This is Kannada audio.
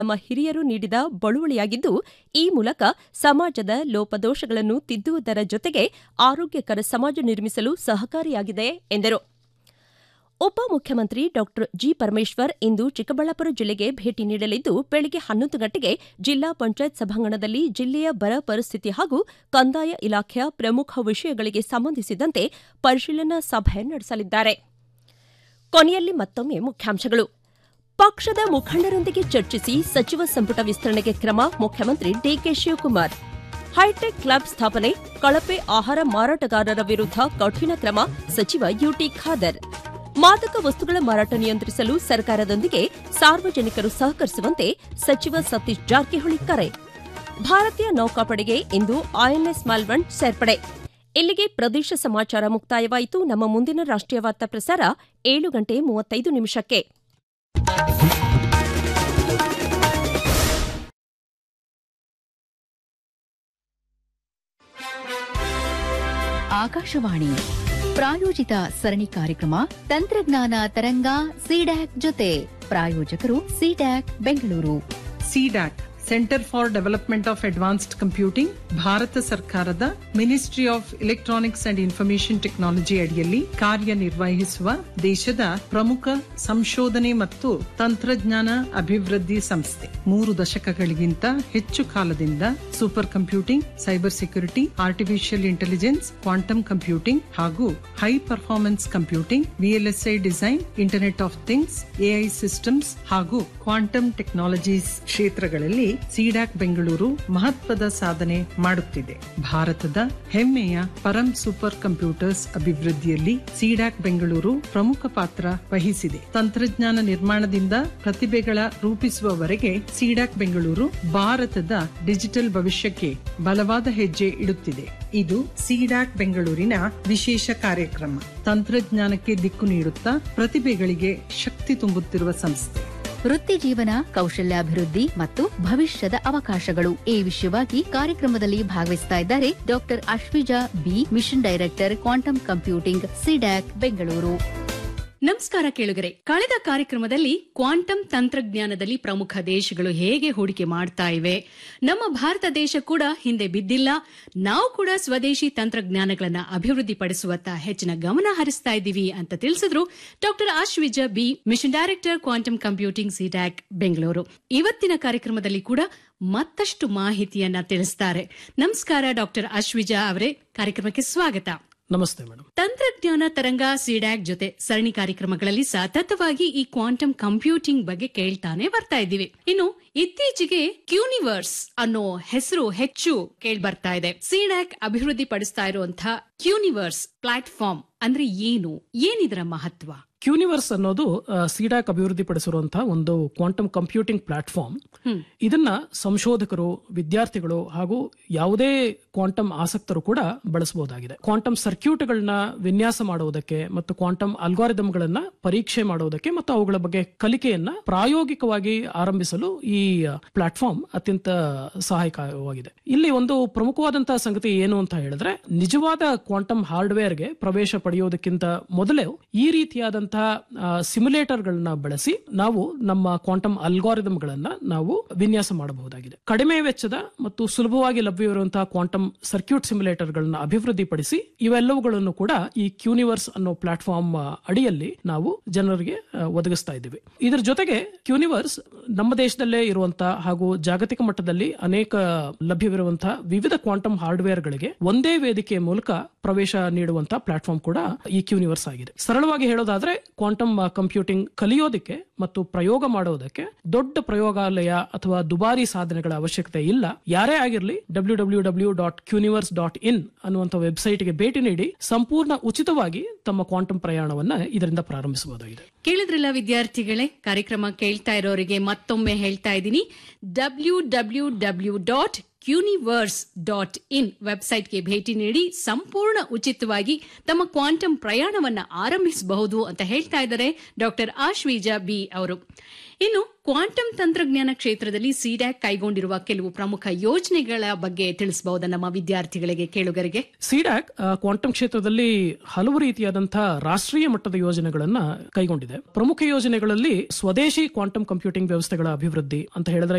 ನಮ್ಮ ಹಿರಿಯರು ನೀಡಿದ ಬಳುವಳಿಯಾಗಿದ್ದು ಈ ಮೂಲಕ ಸಮಾಜದ ಲೋಪದೋಷಗಳನ್ನು ತಿದ್ದುವುದರ ಜೊತೆಗೆ ಆರೋಗ್ಯಕರ ಸಮಾಜ ನಿರ್ಮಿಸಲು ಸಹಕಾರಿಯಾಗಿದೆ ಎಂದರು ಉಪಮುಖ್ಯಮಂತ್ರಿ ಡಾ ಜಿ ಪರಮೇಶ್ವರ್ ಇಂದು ಚಿಕ್ಕಬಳ್ಳಾಪುರ ಜಿಲ್ಲೆಗೆ ಭೇಟಿ ನೀಡಲಿದ್ದು ಬೆಳಗ್ಗೆ ಹನ್ನೊಂದು ಗಂಟೆಗೆ ಜಿಲ್ಲಾ ಪಂಚಾಯತ್ ಸಭಾಂಗಣದಲ್ಲಿ ಜಿಲ್ಲೆಯ ಬರ ಪರಿಸ್ಥಿತಿ ಹಾಗೂ ಕಂದಾಯ ಇಲಾಖೆಯ ಪ್ರಮುಖ ವಿಷಯಗಳಿಗೆ ಸಂಬಂಧಿಸಿದಂತೆ ಪರಿಶೀಲನಾ ಸಭೆ ನಡೆಸಲಿದ್ದಾರೆ ಕೊನೆಯಲ್ಲಿ ಮತ್ತೊಮ್ಮೆ ಮುಖ್ಯಾಂಶಗಳು ಪಕ್ಷದ ಮುಖಂಡರೊಂದಿಗೆ ಚರ್ಚಿಸಿ ಸಚಿವ ಸಂಪುಟ ವಿಸ್ತರಣೆಗೆ ಕ್ರಮ ಮುಖ್ಯಮಂತ್ರಿ ಡಿಕೆ ಶಿವಕುಮಾರ್ ಹೈಟೆಕ್ ಕ್ಲಬ್ ಸ್ಥಾಪನೆ ಕಳಪೆ ಆಹಾರ ಮಾರಾಟಗಾರರ ವಿರುದ್ಧ ಕಠಿಣ ಕ್ರಮ ಸಚಿವ ಯುಟಿ ಖಾದರ್ ಮಾದಕ ವಸ್ತುಗಳ ಮಾರಾಟ ನಿಯಂತ್ರಿಸಲು ಸರ್ಕಾರದೊಂದಿಗೆ ಸಾರ್ವಜನಿಕರು ಸಹಕರಿಸುವಂತೆ ಸಚಿವ ಸತೀಶ್ ಜಾರಕಿಹೊಳಿ ಕರೆ ಭಾರತೀಯ ನೌಕಾಪಡೆಗೆ ಇಂದು ಐಎನ್ಎಸ್ ಮಾಲ್ವಂಡ್ ಸೇರ್ಪಡೆ ಇಲ್ಲಿಗೆ ಪ್ರದೇಶ ಸಮಾಚಾರ ಮುಕ್ತಾಯವಾಯಿತು ನಮ್ಮ ಮುಂದಿನ ರಾಷ್ಟ್ರೀಯ ವಾರ್ತಾ ಪ್ರಸಾರ ಏಳು ಗಂಟೆ ಮೂವತ್ತೈದು ನಿಮಿಷಕ್ಕೆ ಆಕಾಶವಾಣಿ ಪ್ರಾಯೋಜಿತ ಸರಣಿ ಕಾರ್ಯಕ್ರಮ ತಂತ್ರಜ್ಞಾನ ತರಂಗ ಸಿಡ್ಯಾಕ್ ಜೊತೆ ಪ್ರಾಯೋಜಕರು CDAC Bengaluru CDAC centre for development of advanced computing ಭಾರತ ಸರ್ಕಾರದ ministry of electronics and information technology ಅಡಿಯಲ್ಲಿ ಕಾರ್ಯನಿರ್ವಹಿಸುವ ದೇಶದ ಪ್ರಮುಖ ಸಂಶೋಧನೆ ಮತ್ತು ತಂತ್ರಜ್ಞಾನ ಅಭಿವೃದ್ಧಿ ಸಂಸ್ಥೆ ಮೂರು ದಶಕಗಳಿಗಿಂತ ಹೆಚ್ಚು ಕಾಲದಿಂದ super computing cyber security artificial intelligence quantum computing ಹಾಗೂ high performance computing VLSI design internet of things AI systems ಹಾಗೂ ಕ್ವಾಂಟಮ್ ಟೆಕ್ನಾಲಜೀಸ್ ಕ್ಷೇತ್ರಗಳಲ್ಲಿ ಸಿಡಾಕ್ ಬೆಂಗಳೂರು ಮಹತ್ವದ ಸಾಧನೆ ಮಾಡುತ್ತಿದೆ ಭಾರತದ ಹೆಮ್ಮೆಯ ಪರಂ ಸೂಪರ್ ಕಂಪ್ಯೂಟರ್ಸ್ ಅಭಿವೃದ್ಧಿಯಲ್ಲಿ ಸಿಡಾಕ್ ಬೆಂಗಳೂರು ಪ್ರಮುಖ ಪಾತ್ರ ವಹಿಸಿದೆ ತಂತ್ರಜ್ಞಾನ ನಿರ್ಮಾಣದಿಂದ ಪ್ರತಿಭೆಗಳ ರೂಪಿಸುವವರೆಗೆ ಸಿಡಾಕ್ ಬೆಂಗಳೂರು ಭಾರತದ ಡಿಜಿಟಲ್ ಭವಿಷ್ಯಕ್ಕೆ ಬಲವಾದ ಹೆಜ್ಜೆ ಇಡುತ್ತಿದೆ ಇದು ಸಿಡಾಕ್ ಬೆಂಗಳೂರಿನ ವಿಶೇಷ ಕಾರ್ಯಕ್ರಮ ತಂತ್ರಜ್ಞಾನಕ್ಕೆ ದಿಕ್ಕು ನೀಡುತ್ತಾ ಪ್ರತಿಭೆಗಳಿಗೆ ಶಕ್ತಿ ತುಂಬುತ್ತಿರುವ ಸಂಸ್ಥೆ ವೃತ್ತಿ ಜೀವನ ಕೌಶಲ್ಯಾಭಿವೃದ್ಧಿ ಮತ್ತು ಭವಿಷ್ಯದ ಅವಕಾಶಗಳು ಈ ವಿಷಯವಾಗಿ ಕಾರ್ಯಕ್ರಮದಲ್ಲಿ ಭಾಗವಹಿಸ್ತಾ ಇದ್ದಾರೆ doctor Ashwija B mission director quantum computing CDAC Bengaluru ನಮಸ್ಕಾರ ಕೇಳುಗರೆ ಕಳೆದ ಕಾರ್ಯಕ್ರಮದಲ್ಲಿ ಕ್ವಾಂಟಮ್ ತಂತ್ರಜ್ಞಾನದಲ್ಲಿ ಪ್ರಮುಖ ದೇಶಗಳು ಹೇಗೆ ಹೂಡಿಕೆ ಮಾಡ್ತಾ ಇವೆ ನಮ್ಮ ಭಾರತ ದೇಶ ಕೂಡ ಹಿಂದೆ ಬಿದ್ದಿಲ್ಲ ನಾವು ಕೂಡ ಸ್ವದೇಶಿ ತಂತ್ರಜ್ಞಾನಗಳನ್ನ ಅಭಿವೃದ್ಧಿಪಡಿಸುವತ್ತ ಹೆಚ್ಚಿನ ಗಮನ ಹರಿಸ್ತಾ ಇದ್ದೀವಿ ಅಂತ ತಿಳಿಸಿದ್ರು doctor Ashwija B mission director quantum computing CDAC Bengaluru ಇವತ್ತಿನ ಕಾರ್ಯಕ್ರಮದಲ್ಲಿ ಕೂಡ ಮತ್ತಷ್ಟು ಮಾಹಿತಿಯನ್ನ ತಿಳಿಸ್ತಾರೆ ನಮಸ್ಕಾರ ಡಾಕ್ಟರ್ ಅಶ್ವಿಜಾ ಅವರೇ ಕಾರ್ಯಕ್ರಮಕ್ಕೆ ಸ್ವಾಗತ ನಮಸ್ತೆ ಮೇಡಮ್ ತಂತ್ರಜ್ಞಾನ ತರಂಗ ಸಿಡ್ಯಾಕ್ ಜೊತೆ ಸರಣಿ ಕಾರ್ಯಕ್ರಮಗಳಲ್ಲಿ ಸತತವಾಗಿ ಈ ಕ್ವಾಂಟಮ್ ಕಂಪ್ಯೂಟಿಂಗ್ ಬಗ್ಗೆ ಕೇಳ್ತಾನೆ ಬರ್ತಾ ಇದ್ದೀವಿ ಇನ್ನು ಇತ್ತೀಚೆಗೆ ಕ್ಯೂನಿವರ್ಸ್ ಅನ್ನೋ ಹೆಸರು ಹೆಚ್ಚು ಕೇಳಿ ಬರ್ತಾ ಇದೆ ಸಿಡ್ಯಾಕ್ ಅಭಿವೃದ್ಧಿ ಪಡಿಸ್ತಾ ಇರುವಂತಹ ಕ್ಯೂನಿವರ್ಸ್ ಪ್ಲಾಟ್ಫಾರ್ಮ್ ಅಂದ್ರೆ ಏನು ಏನಿದರ ಮಹತ್ವ ಕ್ಯೂನಿವರ್ಸ್ ಅನ್ನೋದು ಸಿಡಾಕ್ ಅಭಿವೃದ್ಧಿಪಡಿಸಿರುವಂತಹ ಒಂದು ಕ್ವಾಂಟಮ್ ಕಂಪ್ಯೂಟಿಂಗ್ ಪ್ಲಾಟ್ಫಾರ್ಮ್ ಇದನ್ನ ಸಂಶೋಧಕರು ವಿದ್ಯಾರ್ಥಿಗಳು ಹಾಗೂ ಯಾವುದೇ ಕ್ವಾಂಟಮ್ ಆಸಕ್ತರು ಕೂಡ ಬಳಸಬಹುದಾಗಿದೆ ಕ್ವಾಂಟಮ್ ಸರ್ಕ್ಯೂಟ್ಗಳನ್ನ ವಿನ್ಯಾಸ ಮಾಡುವುದಕ್ಕೆ ಮತ್ತು ಕ್ವಾಂಟಮ್ ಅಲ್ಗಾರಿದಮ್ಗಳನ್ನ ಪರೀಕ್ಷೆ ಮಾಡುವುದಕ್ಕೆ ಮತ್ತು ಅವುಗಳ ಬಗ್ಗೆ ಕಲಿಕೆಯನ್ನ ಪ್ರಾಯೋಗಿಕವಾಗಿ ಆರಂಭಿಸಲು ಈ ಪ್ಲಾಟ್ಫಾರ್ಮ್ ಅತ್ಯಂತ ಸಹಾಯಕವಾಗಿದೆ ಇಲ್ಲಿ ಒಂದು ಪ್ರಮುಖವಾದಂತಹ ಸಂಗತಿ ಏನು ಅಂತ ಹೇಳಿದ್ರೆ ನಿಜವಾದ ಕ್ವಾಂಟಮ್ ಹಾರ್ಡ್ವೇರ್ಗೆ ಪ್ರವೇಶ ಪಡೆಯುವುದಕ್ಕಿಂತ ಮೊದಲೇ ಈ ರೀತಿಯಾದಂತಹ ಸಿಮ್ಯುಲೇಟರ್ಗಳನ್ನ ಬಳಸಿ ನಾವು ನಮ್ಮ ಕ್ವಾಂಟಮ್ ಅಲ್ಗಾರಿದಮ್ಗಳನ್ನ ನಾವು ವಿನ್ಯಾಸ ಮಾಡಬಹುದಾಗಿದೆ ಕಡಿಮೆ ವೆಚ್ಚದ ಮತ್ತು ಸುಲಭವಾಗಿ ಲಭ್ಯವಿರುವಂತಹ ಕ್ವಾಂಟಮ್ ಸರ್ಕ್ಯೂಟ್ ಸಿಮ್ಯುಲೇಟರ್ಗಳನ್ನ ಅಭಿವೃದ್ಧಿಪಡಿಸಿ ಇವೆಲ್ಲವುಗಳನ್ನು ಕೂಡ ಈ ಕ್ಯೂನಿವರ್ಸ್ ಅನ್ನೋ ಪ್ಲಾಟ್ಫಾರ್ಮ್ ಅಡಿಯಲ್ಲಿ ನಾವು ಜನರಿಗೆ ಆ, ಒದಗಿಸ್ತಾ ಇದ್ದೀವಿ ಇದರ ಜೊತೆಗೆ ಕ್ಯೂನಿವರ್ಸ್ ನಮ್ಮ ದೇಶದಲ್ಲೇ ಇರುವಂತಹ ಹಾಗೂ ಜಾಗತಿಕ ಮಟ್ಟದಲ್ಲಿ ಅನೇಕ ಲಭ್ಯವಿರುವಂತಹ ವಿವಿಧ ಕ್ವಾಂಟಮ್ ಹಾರ್ಡ್ವೇರ್ಗಳಿಗೆ ಒಂದೇ ವೇದಿಕೆಯ ಮೂಲಕ ಪ್ರವೇಶ ನೀಡುವಂತಹ ಪ್ಲಾಟ್ಫಾರ್ಮ್ ಕೂಡ ಈ ಕ್ಯೂನಿವರ್ಸ್ ಆಗಿದೆ ಸರಳವಾಗಿ ಹೇಳೋದಾದ್ರೆ ಕ್ವಾಂಟಮ್ ಕಂಪ್ಯೂಟಿಂಗ್ ಕಲಿಯೋದಕ್ಕೆ ಮತ್ತು ಪ್ರಯೋಗ ಮಾಡೋದಕ್ಕೆ ದೊಡ್ಡ ಪ್ರಯೋಗಾಲಯ ಅಥವಾ ದುಬಾರಿ ಸಾಧನೆಗಳ ಅವಶ್ಯಕತೆ ಇಲ್ಲ ಯಾರೇ ಆಗಿರಲಿ W W W dot quniverse dot in ಅನ್ನುವಂಥ ವೆಬ್ಸೈಟ್ಗೆ ಭೇಟಿ ನೀಡಿ ಸಂಪೂರ್ಣ ಉಚಿತವಾಗಿ ತಮ್ಮ ಕ್ವಾಂಟಮ್ ಪ್ರಯಾಣವನ್ನ ಇದರಿಂದ ಪ್ರಾರಂಭಿಸಬಹುದಾಗಿದೆ ಕೇಳಿದ್ರಲ್ಲ ವಿದ್ಯಾರ್ಥಿಗಳೇ ಕಾರ್ಯಕ್ರಮ ಕೇಳ್ತಾ ಇರೋರಿಗೆ ಮತ್ತೊಮ್ಮೆ ಹೇಳ್ತಾ ಇದ್ದೀನಿ W W W dot quniverse dot in ವೆಬ್ಸೈಟ್ಗೆ ಭೇಟಿ ನೀಡಿ ಸಂಪೂರ್ಣ ಉಚಿತವಾಗಿ ತಮ್ಮ ಕ್ವಾಂಟಮ್ ಪ್ರಯಾಣವನ್ನ ಆರಂಭಿಸಬಹುದು ಅಂತ ಹೇಳ್ತಾ ಇದ್ದಾರೆ ಡಾಕ್ಟರ್ ಆಶ್ವೀಜಾ ಬಿ ಅವರು ಇನ್ನು ಕ್ವಾಂಟಮ್ ತಂತ್ರಜ್ಞಾನ ಕ್ಷೇತ್ರದಲ್ಲಿ ಸಿಡ್ಯಾಕ್ ಕೈಗೊಂಡಿರುವ ಕೆಲವು ಪ್ರಮುಖ ಯೋಜನೆಗಳ ಬಗ್ಗೆ ತಿಳಿಸಬಹುದಾ ನಮ್ಮ ವಿದ್ಯಾರ್ಥಿಗಳಿಗೆ ಕೇಳುಗರಿಗೆ ಸಿಡ್ಯಾಕ್ ಕ್ವಾಂಟಮ್ ಕ್ಷೇತ್ರದಲ್ಲಿ ಹಲವು ರೀತಿಯಾದಂತಹ ರಾಷ್ಟ್ರೀಯ ಮಟ್ಟದ ಯೋಜನೆಗಳನ್ನ ಕೈಗೊಂಡಿದೆ ಪ್ರಮುಖ ಯೋಜನೆಗಳಲ್ಲಿ ಸ್ವದೇಶಿ ಕ್ವಾಂಟಮ್ ಕಂಪ್ಯೂಟಿಂಗ್ ವ್ಯವಸ್ಥೆಗಳ ಅಭಿವೃದ್ಧಿ ಅಂತ ಹೇಳಿದ್ರೆ